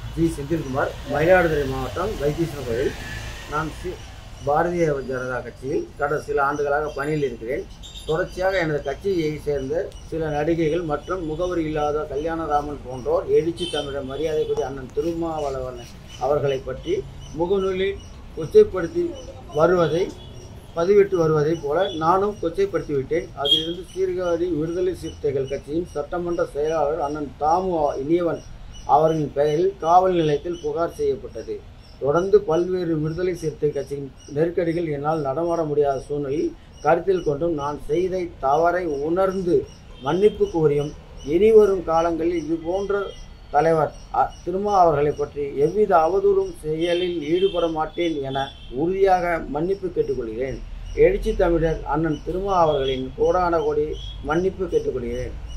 G Senthilkumar Mayiladuthurai மாவட்டம் வைத்தீஸ்வரன் கோயில் நான் சி பாரதிய ஜனதா கட்சியில் கடந்த சில ஆண்டுகளாக பணியில் இருக்கிறேன் தொடர்ச்சியாக எனது கட்சியை சேர்ந்த சில நடிகைகள் மற்றும் முகவரி இல்லாத கல்யாணராமன் போன்றோர் எழுச்சி தமிழர் மரியாதைக்குரிய அண்ணன் திருமாவளவன் அவர்களை பற்றி முகநூலில் கொச்சைப்படுத்தி வருவதை பதிவிட்டு வருவதைப் போல நானும் கொச்சைப்படுத்தி விட்டேன் அதிலிருந்து சீர்காழி விடுதலை சிறுத்தைகள் கட்சியின் சட்டமன்ற செயலாளர் அண்ணன் தாமு இனியவன் அவரின் பெயரில் காவல் நிலையத்தில் புகார் செய்யப்பட்டது தொடர்ந்து பல்வேறு விடுதலை சிறுத்தை கட்சியின் நெருக்கடிகள் என்னால் நடமாட முடியாத சூழ்நிலையில் கருத்தில் கொண்டும் நான் செய்த தவறை உணர்ந்து மன்னிப்பு கோரியும் இனி வரும் காலங்களில் இது போன்ற தலைவர் அ, திருமா அவர்களை பற்றி எவ்வித அவதூறும் செயலில் ஈடுபட மாட்டேன் என உறுதியாக மன்னிப்பு கேட்டுக்கொள்கிறேன் எழுச்சி தமிழர் அண்ணன் திருமா அவர்களின் கோடான கோடி மன்னிப்பு கேட்டுக்கொள்கிறேன்